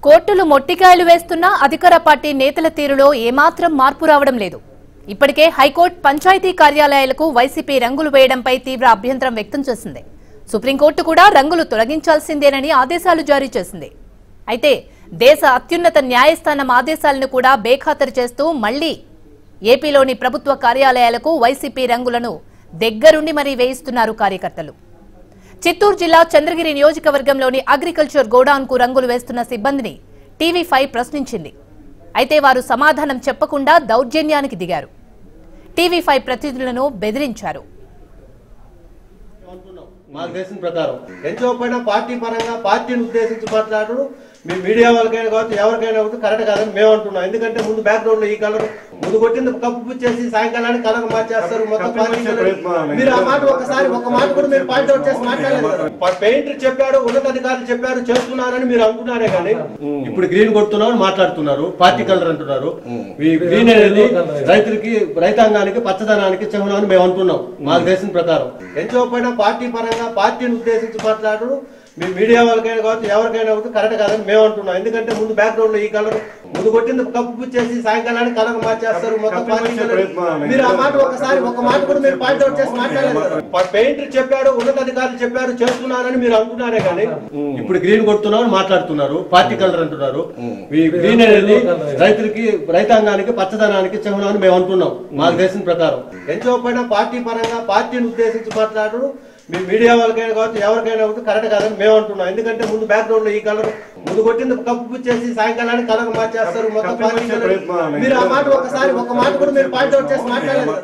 కోర్టులు మొట్టికాయలు వేస్తున్నా అధికార పార్టీ నేతల తీరులో ఏమాత్రం మార్పు రావడం లేదు ఇప్పటికే హైకోర్టు పంచాయతీ కార్యాలయాలకు వైసీపీ రంగులు వేయడంపై తీవ్ర అభ్యంతరం వ్యక్తం చేసింది సుప్రీంకోర్టు కూడా రంగులు తొలగించాల్సిందేనని ఆదేశాలు జారీ చేసింది అయితే దేశ అత్యున్నత న్యాయస్థానం ఆదేశాలను కూడా బేఖాతరు చేస్తూ మళ్లీ ఏపీలోని ప్రభుత్వ కార్యాలయాలకు వైసీపీ రంగులను దగ్గరుండి మరీ వేయిస్తున్నారు కార్యకర్తలు చిత్తూరు జిల్లా చంద్రగిరి నియోజకవర్గంలోని అగ్రికల్చర్ గోడౌన్ కు రంగులు వేస్తున్న సిబ్బందిని టీవీ ఫైవ్ ప్రశ్నించింది అయితే వారు సమాధానం చెప్పకుండా దౌర్జన్యానికి దిగారు టీవీ ఫైవ్ ప్రతినిధులను బెదిరించారు అంటున్నాం. మాకు తెలిసిన ప్రకారం ఎంచోకపోయినా పార్టీ పరంగా పార్టీని ఉద్దేశించి మాట్లాడరు మీ మీడియా వాళ్ళకైనా కావచ్చు ఎవరికైనా కావచ్చు కరెక్ట్ కాదని మేము అంటున్నాం ఎందుకంటే ముందు బ్యాక్గ్రౌండ్ లో ఈ కలర్ ముందు కొట్టింది కప్పు పుచ్చేసి సాయంకాలానికి కలర్ మార్చేస్తారు మొత్తం పార్టీ colour. మీరు ఆ మాట ఒకసారి ఒక మాట కూడా మీరు పాయింట్ అవుట్ చేసి మాట్లాడలేదు పెయింటర్ చెప్పాడు ఉన్నతాధికారులు చెప్పారు చేస్తున్నారని మీరు అంటున్నారే కానీ ఇప్పుడు గ్రీన్ కొడుతున్నామని మాట్లాడుతున్నారు పార్టీ కలర్ అంటున్నారు ఈ గ్రీన్ అనేది రైతులకి రైతాంగానికి పచ్చదనానికి చిహ్నం అని మేము అంటున్నాం మాకు తెలిసిన ప్రకారం ఎంచోకపోయినా పార్టీ పరంగా పార్టీని ఉద్దేశించి మాట్లాడరు మీ మీడియా వాళ్ళకైనా కావచ్చు ఎవరికైనా కావచ్చు కరెక్ట్ కాదని మేము అంటున్నాం ఎందుకంటే ముందు బ్యాక్గ్రౌండ్ లో ఈ కలర్ ముందు కొట్టింది కప్పు పుచ్చేసి సాయంకాలానికి కలర్ మార్చేస్తారు మొత్తం పార్టీ colour. మీరు ఆ మాట ఒకసారి ఒక మాట కూడా మీరు పాయింట్ అవుట్ చేసి మాట్లాడలేదు పెయింటర్ చెప్పాడు ఉన్నతాధికారులు చెప్పారు చేస్తున్నారని మీరు అంటున్నారే కానీ ఇప్పుడు గ్రీన్ కొడుతున్నామని మాట్లాడుతున్నారు పార్టీ కలర్ అంటున్నారు ఈ గ్రీన్ అనేది రైతులకి రైతాంగానికి పచ్చదనానికి చిహ్నం అని మేము అంటున్నాం మాకు తెలిసిన ప్రకారం ఎంచోకపోయినా పార్టీ పరంగా పార్టీని ఉద్దేశించి మాట్లాడరు మీ మీడియా వాళ్ళకైనా కావచ్చు ఎవరికైనా కావచ్చు కరెక్ట్ కాదని మేము అంటున్నాం ఎందుకంటే ముందు బ్యాక్గ్రౌండ్ లో ఈ కలర్ ముందు కొట్టింది కప్పు పుచ్చేసి సాయంకాలానికి కలర్ మార్చేస్తారు మొత్తం పార్టీ colour. మీరు ఆ మాట ఒకసారి ఒక మాట కూడా మీరు పాయింట్ అవుట్ చేసి మాట్లాడలేదు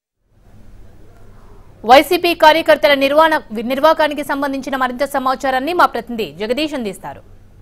వైసీపీ కార్యకర్తల నిర్వహణ నిర్వాకానికి సంబంధించిన మరింత సమాచారాన్ని మా ప్రతినిధి జగదీష్ అందిస్తారు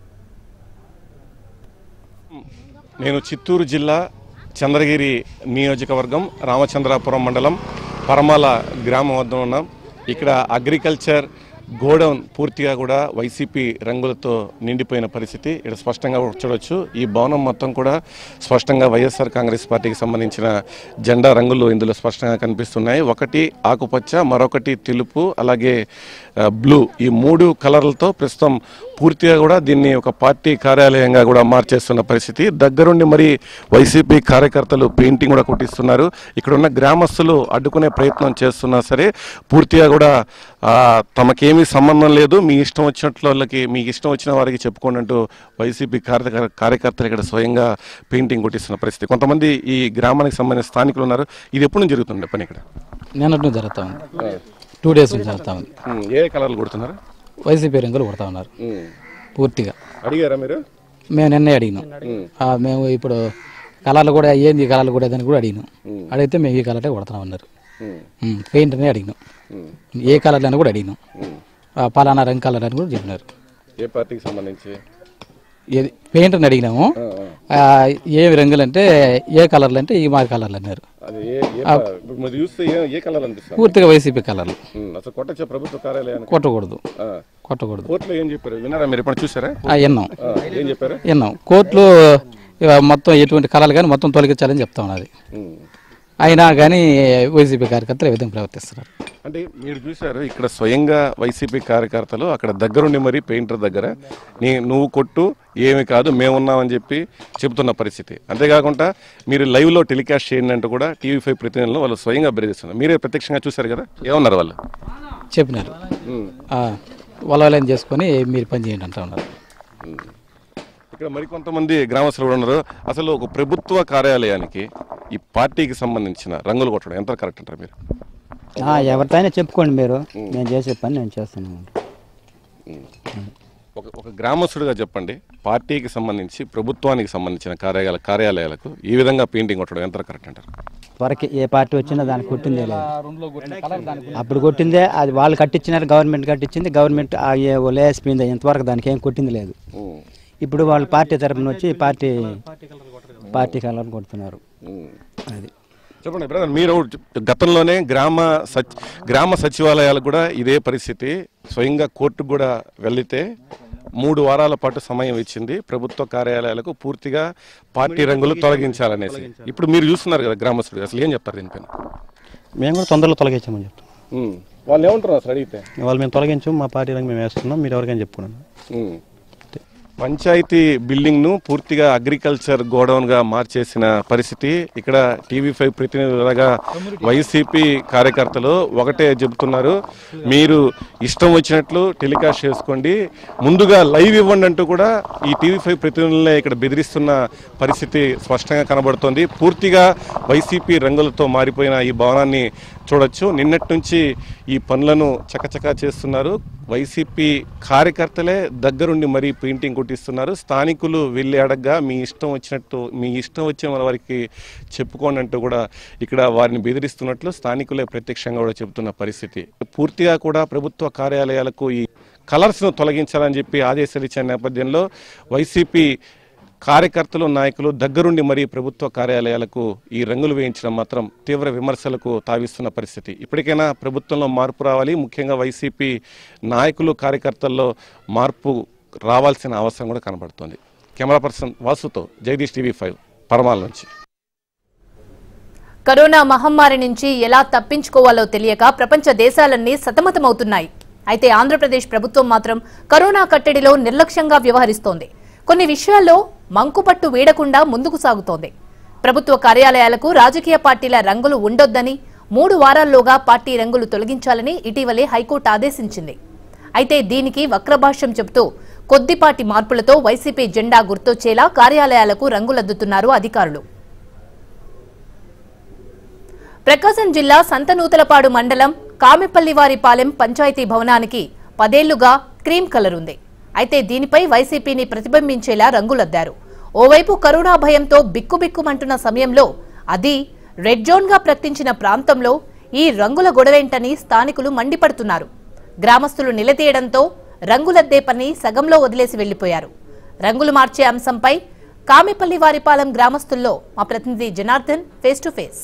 నేను చిత్తూరు జిల్లా చంద్రగిరి నియోజకవర్గం రామచంద్రాపురం మండలం పరమాల గ్రామం వద్ద ఉన్నాం ఇక్కడ అగ్రికల్చర్ గోడౌన్ పూర్తిగా కూడా వైసీపీ రంగులతో నిండిపోయిన పరిస్థితి ఇక్కడ స్పష్టంగా చూడొచ్చు ఈ భవనం మొత్తం కూడా స్పష్టంగా వైఎస్ఆర్ కాంగ్రెస్ పార్టీకి సంబంధించిన జెండా రంగులు ఇందులో స్పష్టంగా కనిపిస్తున్నాయి ఒకటి ఆకుపచ్చ మరొకటి తెలుపు అలాగే ఆ, బ్లూ ఈ మూడు కలర్లతో ప్రస్తుతం పూర్తిగా కూడా దీన్ని ఒక పార్టీ కార్యాలయంగా కూడా మార్చేస్తున్న పరిస్థితి దగ్గరుండి మరి వైసీపీ కార్యకర్తలు పెయింటింగ్ కూడా కొట్టిస్తున్నారు ఇక్కడ ఉన్న గ్రామస్తులు అడ్డుకునే ప్రయత్నం చేస్తున్నా సరే పూర్తిగా కూడా ఆ, తమకేమీ సంబంధం లేదు మీ ఇష్టం వచ్చినట్లు వాళ్ళకి మీకు ఇష్టం వచ్చిన వారికి చెప్పుకోండి అంటూ వైసీపీ కార్య కార్యకర్తలు ఇక్కడ స్వయంగా పెయింటింగ్ కొట్టిస్తున్న పరిస్థితి కొంతమంది ఈ గ్రామానికి సంబంధించిన స్థానికులు ఉన్నారు ఇది ఎప్పుడు నుంచి జరుగుతుంది పని ఇక్కడ నిన్నటి నుంచి జరుగుతూ ఉంది టూ డేస్ నుంచి జరుగుతూ ఉంది ఏ కలర్లు కొడుతున్నారు వైసీపీ రంగులు కొడతా ఉన్నారు పూర్తిగా అడిగారా మీరు మేము నిన్నే అడిగినాం ఆ, మేము ఇప్పుడు కలర్లు కూడా ఏంది ఈ కలర్లు కూడా అని కూడా అడిగినాం అడిగితే మేము ఈ కలరే కొడతా ఉన్నారు పెయింట్ అనే అడిగినాం ఏ కలర్లు అని కూడా అడిగినాం ఆ, పలానా రంగు కలర్ అని కూడా చెప్పినారు ఏ పార్టీకి సంబంధించి ఏది పెయింట్ అని అడిగినాము ఆ, ఏవి రంగులు అంటే ఏ కలర్లు అంటే ఈ మాది కలర్లు అన్నారు అది ఏ ఏ పా- ఇప్పుడు మీరు చూస్తే ఏ ఏ కలర్ అనిపిస్తుంది పూర్తిగా వైసీపీ కలర్లు ఉమ్, అసలు కొట్టచ్చా ప్రభుత్వ కార్యాలయానికి కొట్టకూడదు ఆ. కొట్టకూడదు కోర్టులో ఏం చెప్పారు విన్నారా మీరు ఎప్పుడు చూసారా ఆ, విన్నాం ఆ, ఏం చెప్పారు విన్నాం కోర్టులో ఇవ మొత్తం ఎటువంటి కళలు కానీ మొత్తం తొలగించాలని చెప్తా ఉన్నది ఉమ్. అయినా కానీ వైసీపీ కార్యకర్తలు ఈ విధంగా ప్రవర్తిస్తున్నారు అంటే మీరు చూశారు ఇక్కడ స్వయంగా వైసీపీ కార్యకర్తలు అక్కడ దగ్గరుండి మరి పెయింటర్ దగ్గర నీ నువ్వు కొట్టు ఏమి కాదు మేమున్నామని చెప్పి చెబుతున్న పరిస్థితి అంతేకాకుండా మీరు లైవ్లో టెలికాస్ట్ చేయండి అంటూ కూడా టీవీ ఫైవ్ ప్రతినిధులను వాళ్ళు స్వయంగా బెదిరిస్తున్నారు మీరే ప్రత్యక్షంగా చూశారు కదా ఏమన్నారు వాళ్ళు చెప్పినారు ఉమ్. ఆ, వాళ్ళ వాళ్ళని చేసుకొని మీరు పని చేయండి అంటా ఉన్నారు ఇక్కడ మరికొంతమంది గ్రామస్తులు కూడా ఉన్నారు అసలు ఒక ప్రభుత్వ కార్యాలయానికి ఈ పార్టీకి సంబంధించిన రంగులు కొట్టడం ఎంత కరెక్ట్ అంటారు మీరు ఆ, ఎవరితోనైనా చెప్పుకోండి మీరు నేను చేసే పని నేను చేస్తున్నాను ఒక ఒక గ్రామస్తుడిగా చెప్పండి పార్టీకి సంబంధించి ప్రభుత్వానికి సంబంధించిన కార్యాలయ కార్యాలయాలకు ఈ విధంగా పెయింటింగ్ కొట్టడం ఎంత కరెక్ట్ అంటారు వరకు ఏ పార్టీ వచ్చినా దానికి కొట్టిందే లేదు అప్పుడు కొట్టిందే అది వాళ్ళు కట్టించినారు గవర్నమెంట్ కట్టించింది గవర్నమెంట్ ఆ ఏ లేసిపోయింది ఇంతవరకు దానికి ఏం కొట్టింది లేదు ఉమ్. ఇప్పుడు వాళ్ళు పార్టీ తరపున వచ్చి పార్టీ పార్టీ కలర్ కొడుతున్నారు ఉమ్. అది చెప్పండి బ్రదర్ మీరు గతంలోనే గ్రామ సచ్ గ్రామ సచివాలయాలకు కూడా ఇదే పరిస్థితి స్వయంగా కోర్టుకు కూడా వెళితే మూడు వారాల పాటు సమయం ఇచ్చింది ప్రభుత్వ కార్యాలయాలకు పూర్తిగా పార్టీ రంగులు తొలగించాలనేసి ఇప్పుడు మీరు చూస్తున్నారు కదా గ్రామస్తుడు అసలు ఏం చెప్తారు దీనిపైన మేము కూడా తొందరలో తొలగించామని చెప్తాం ఉమ్. వాళ్ళు ఏమంటారు అసలు అడిగితే వాళ్ళు మేము తొలగించాం మా పార్టీ రంగు మేము వేస్తున్నాం మీరు ఎవరికైనా చెప్పుకున్నాను ఉమ్. పంచాయతీ బిల్డింగ్ను పూర్తిగా అగ్రికల్చర్ గోడౌన్గా మార్చేసిన పరిస్థితి ఇక్కడ టీవీ ఫైవ్ ప్రతినిధులుగా వైసీపీ కార్యకర్తలు ఒకటే చెబుతున్నారు మీరు ఇష్టం వచ్చినట్లు టెలికాస్ట్ చేసుకోండి ముందుగా లైవ్ ఇవ్వండి అంటూ కూడా ఈ టీవీ ఫైవ్ ప్రతినిధులనే ఇక్కడ బెదిరిస్తున్న పరిస్థితి స్పష్టంగా కనబడుతోంది పూర్తిగా వైసీపీ రంగులతో మారిపోయిన ఈ భవనాన్ని చూడొచ్చు నిన్నటి నుంచి ఈ పనులను చకచకా చేస్తున్నారు వైసీపీ కార్యకర్తలే దగ్గరుండి మరీ పెయింటింగ్ కొట్టిస్తున్నారు స్థానికులు వెళ్ళి అడగ్గా మీ ఇష్టం వచ్చినట్టు మీ ఇష్టం వచ్చిన వారికి చెప్పుకోండి అంటూ కూడా ఇక్కడ వారిని బెదిరిస్తున్నట్లు స్థానికులే ప్రత్యక్షంగా కూడా చెబుతున్న పరిస్థితి పూర్తిగా కూడా ప్రభుత్వ కార్యాలయాలకు ఈ కలర్స్ను తొలగించాలని చెప్పి ఆదేశాలు ఇచ్చిన నేపథ్యంలో వైసీపీ కార్యకర్తలు నాయకులు దగ్గరుండి మరీ ప్రభుత్వ కార్యాలయాలకు ఈ రంగులు వేయించడం మాత్రం తీవ్ర విమర్శలకు తావిస్తున్న పరిస్థితి ఇప్పటికైనా ప్రభుత్వంలో మార్పు రావాలి ముఖ్యంగా వైసీపీ నాయకులు కార్యకర్తల్లో మార్పు రావాల్సిన అవసరం కూడా కనబడుతోంది కెమెరా పర్సన్ వాసుతో జగదీష్ టీవీ ఫైవ్ పరమాల నుంచి కరోనా మహమ్మారి నుంచి ఎలా తప్పించుకోవాలో తెలియక ప్రపంచ దేశాలన్నీ సతమతమవుతున్నాయి అయితే ఆంధ్రప్రదేశ్ ప్రభుత్వం మాత్రం కరోనా కట్టడిలో నిర్లక్ష్యంగా వ్యవహరిస్తోంది కొన్ని విషయాల్లో మంకుపట్టు వీడకుండా ముందుకు సాగుతోంది ప్రభుత్వ కార్యాలయాలకు రాజకీయ పార్టీల రంగులు ఉండొద్దని మూడు వారాల్లోగా పార్టీ రంగులు తొలగించాలని ఇటీవలే హైకోర్టు ఆదేశించింది అయితే దీనికి వక్రభాష్యం చెబుతూ కొద్దిపాటి మార్పులతో వైసీపీ జెండా గుర్తొచ్చేలా కార్యాలయాలకు రంగులద్దుతున్నారు అధికారులు ప్రకాశం జిల్లా సంతనూతలపాడు మండలం కామెపల్లివారిపాలెం పంచాయతీ భవనానికి పదేళ్లుగా క్రీమ్ కలర్ ఉంది అయితే దీనిపై వైసీపీని ప్రతిబింబించేలా రంగులద్దారు ఓవైపు కరోనా భయంతో బిక్కుబిక్కుమంటున్న సమయంలో అది రెడ్ జోన్గా ప్రకటించిన ప్రాంతంలో ఈ రంగుల గొడవేంటని స్థానికులు మండిపడుతున్నారు గ్రామస్తులు నిలదీయడంతో రంగులద్దే పని సగంలో వదిలేసి వెళ్లిపోయారు రంగులు మార్చే అంశంపై కామెపల్లి వారిపాలెం గ్రామస్తుల్లో మా ప్రతినిధి జనార్దన్ ఫేస్ టు ఫేస్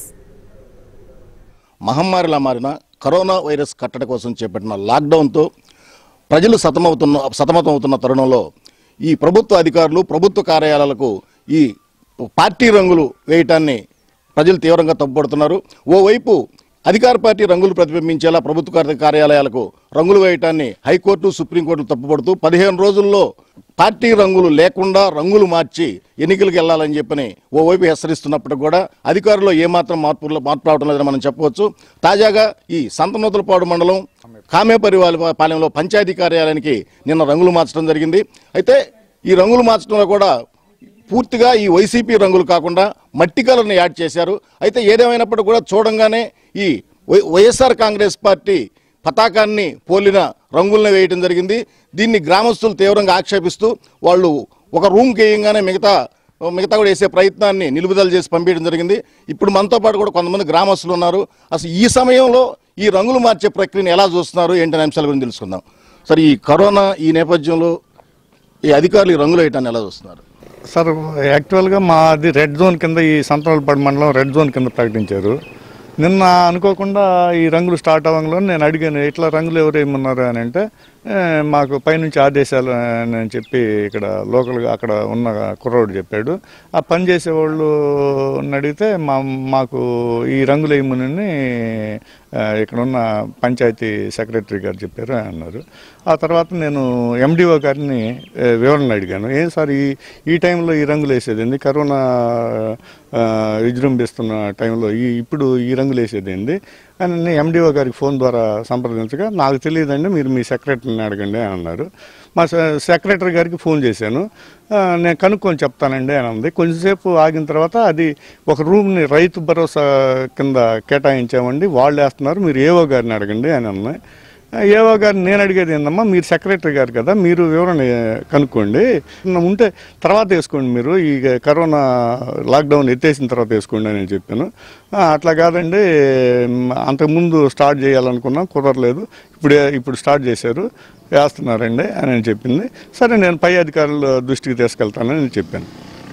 మహమ్మారిలా మారిన కరోనా వైరస్ కట్టడి కోసం చేపట్టిన లాక్డౌన్తో ప్రజలు సతమవుతున్న సతమతమవుతున్న తరుణంలో ఈ ప్రభుత్వ అధికారులు ప్రభుత్వ కార్యాలయాలకు ఈ పార్టీ రంగులు వేయటాన్ని ప్రజలు తీవ్రంగా తప్పుపడుతున్నారు ఓవైపు అధికార పార్టీ రంగులు ప్రతిబింబించేలా ప్రభుత్వ కార్య- కార్యాలయాలకు రంగులు వేయటాన్ని హైకోర్టు సుప్రీంకోర్టు తప్పుపడుతూ పదిహేను రోజుల్లో పార్టీ రంగులు లేకుండా రంగులు మార్చి ఎన్నికలకు వెళ్లాలని చెప్పని ఓవైపు హెచ్చరిస్తున్నప్పటికీ కూడా అధికారుల్లో ఏమాత్రం మార్పు మార్పు రావడం లేదని మనం చెప్పవచ్చు తాజాగా ఈ సంతనూతలపాడు మండలం కామేపరి వాళ్ళ పాలెంలో పంచాయతీ కార్యాలయానికి నిన్న రంగులు మార్చడం జరిగింది అయితే ఈ రంగులు మార్చడంలో కూడా పూర్తిగా ఈ వైసీపీ రంగులు కాకుండా మట్టి కలర్ని యాడ్ చేశారు అయితే ఏదేమైనప్పటికీ కూడా చూడంగానే ఈ వై- వైఎస్ఆర్ కాంగ్రెస్ పార్టీ పతాకాన్ని పోలిన రంగులను వేయడం జరిగింది దీన్ని గ్రామస్తులు తీవ్రంగా ఆక్షేపిస్తూ వాళ్ళు ఒక రూమ్కి వేయంగానే మిగతా మిగతా కూడా వేసే ప్రయత్నాన్ని నిలుపుదల చేసి పంపించడం జరిగింది ఇప్పుడు మనతో పాటు కూడా కొంతమంది గ్రామస్తులు ఉన్నారు అసలు ఈ సమయంలో ఈ రంగులు మార్చే ప్రక్రియను ఎలా చూస్తున్నారు ఏంటనే అంశాల గురించి తెలుసుకుందాం సరే ఈ కరోనా ఈ నేపథ్యంలో ఈ అధికారులు ఈ రంగులు వేయటాన్ని ఎలా చూస్తున్నారు సార్ యాక్చువల్గా మాది రెడ్ జోన్ కింద ఈ సంతరాలపాడు మండలం రెడ్ జోన్ కింద ప్రకటించారు నిన్న అనుకోకుండా ఈ రంగులు స్టార్ట్ అవ్వడంలో నేను అడిగాను ఇట్లా రంగులు ఎవరు ఏమన్నారు అని అంటే "ఏ, మాకు పైనుంచి ఆదేశాలు అని చెప్పి ఇక్కడ లోకల్గా అక్కడ ఉన్న కుర్రోడు చెప్పాడు ఆ పని చేసేవాళ్ళు అడిగితే మా మాకు ఈ రంగులు వేయమని ఆ, ఇక్కడ ఉన్న పంచాయతీ సెక్రటరీ గారు చెప్పారు అని అన్నారు ఆ తర్వాత నేను ఎండిఓ గారిని ఆ, వివరణ అడిగాను ఏం సార్ ఈ ఈ టైంలో ఈ రంగులు వేసేది ఏంది కరోనా ఆ, విజృంభిస్తున్న టైంలో ఈ ఇప్పుడు ఈ రంగులు వేసేది ఏంది అని నేను ఎండిఓ గారికి ఫోన్ ద్వారా సంప్రదించగా నాకు తెలియదండి మీరు మీ సెక్రటరీని అడగండి అని అన్నారు మా సె- సెక్రటరీ గారికి ఫోన్ చేశాను ఆ, నేను కనుక్కొని చెప్తానండి అని అంది కొంచెంసేపు ఆగిన తర్వాత అది ఒక రూమ్ని రైతు భరోసా కింద కేటాయించామండి వాళ్ళు వేస్తున్నారు మీరు ఏవో గారిని అడగండి అని అన్నాయి ఏవో గారిని నేను అడిగేది ఏందమ్మా మీరు సెక్రటరీ గారు కదా మీరు వివరణ కనుక్కోండి ఉంటే తర్వాత వేసుకోండి మీరు ఈ కరోనా లాక్డౌన్ ఎత్తేసిన తర్వాత వేసుకోండి అని నేను చెప్పాను "ఆ, అట్లా కాదండి మ్, అంతకుముందు స్టార్ట్ చేయాలనుకున్నాం కుదరలేదు ఇప్పుడే ఇప్పుడు స్టార్ట్ చేశారు వేస్తున్నారండి అని నేను చెప్పింది సరే నేను పై అధికారుల దృష్టికి తీసుకెళ్తానని నేను చెప్పాను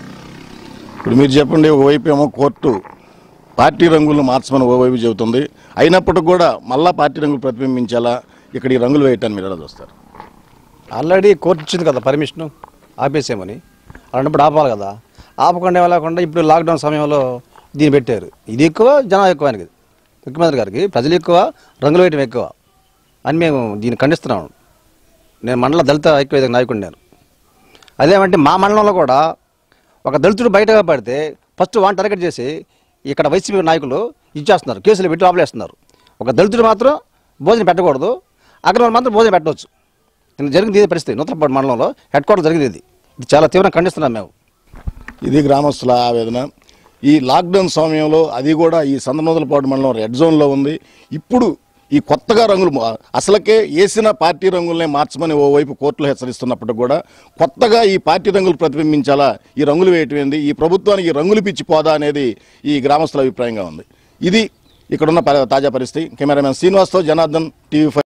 ఇప్పుడు మీరు చెప్పండి ఒకవైపు ఏమో కోర్టు పార్టీ రంగులను మార్చమని ఓవైపు చెబుతుంది అయినప్పటికీ కూడా మళ్ళా పార్టీ రంగులు ప్రతిబింబించేలా ఇక్కడ ఈ రంగులు వేయటాన్ని మీరు ఎలా చూస్తారు ఆల్రెడీ కోర్టు ఇచ్చింది కదా పర్మిషన్ ఆపేసేమని అలాంటప్పుడు ఆపాలి కదా ఆపకుండా లేకుండా ఇప్పుడు లాక్డౌన్ సమయంలో దీన్ని పెట్టారు ఇది ఎక్కువ జనం ఎక్కువ ఆయనకి ముఖ్యమంత్రి గారికి ప్రజలు ఎక్కువ రంగులు వేయటం ఎక్కువ అని మేము దీన్ని ఖండిస్తున్నాము నేను మండల దళిత ఐక్యవేదిక నాయకుడు నేను అదేమంటే మా మండలంలో కూడా ఒక దళితుడు బయటగా పడితే ఫస్ట్ వాడిని టార్గెట్ చేసి ఇక్కడ వైసీపీ నాయకులు ఇచ్చేస్తున్నారు కేసులు పెట్టి లోపలేస్తున్నారు ఒక దళితుడు మాత్రం భోజనం పెట్టకూడదు అక్కడ వాళ్ళు మాత్రం భోజనం పెట్టవచ్చు నిన్న జరిగింది ఇదే పరిస్థితి నూతనపాడు మండలంలో హెడ్ క్వార్టర్ జరిగింది ఇది ఇది చాలా తీవ్రంగా ఖండిస్తున్నాం మేము ఇది గ్రామస్తుల ఆవేదన ఈ లాక్డౌన్ సమయంలో అది కూడా ఈ సందనోదలపాడు మండలం రెడ్ జోన్లో ఉంది ఇప్పుడు ఈ కొత్తగా రంగులు మా- అసలకే వేసిన పార్టీ రంగులనే మార్చమని ఓవైపు కోర్టులు హెచ్చరిస్తున్నప్పటికి కూడా కొత్తగా ఈ పార్టీ రంగులు ప్రతిబింబించాలా ఈ రంగులు వేయటం ఏంది ఈ ప్రభుత్వానికి ఈ రంగులు పిచ్చి పోదా అనేది ఈ గ్రామస్తుల అభిప్రాయంగా ఉంది ఇది ఇక్కడున్న ప- తాజా పరిస్థితి కెమెరామెన్ శ్రీనివాస్తో జనార్దన్ టీవీ ఫైవ్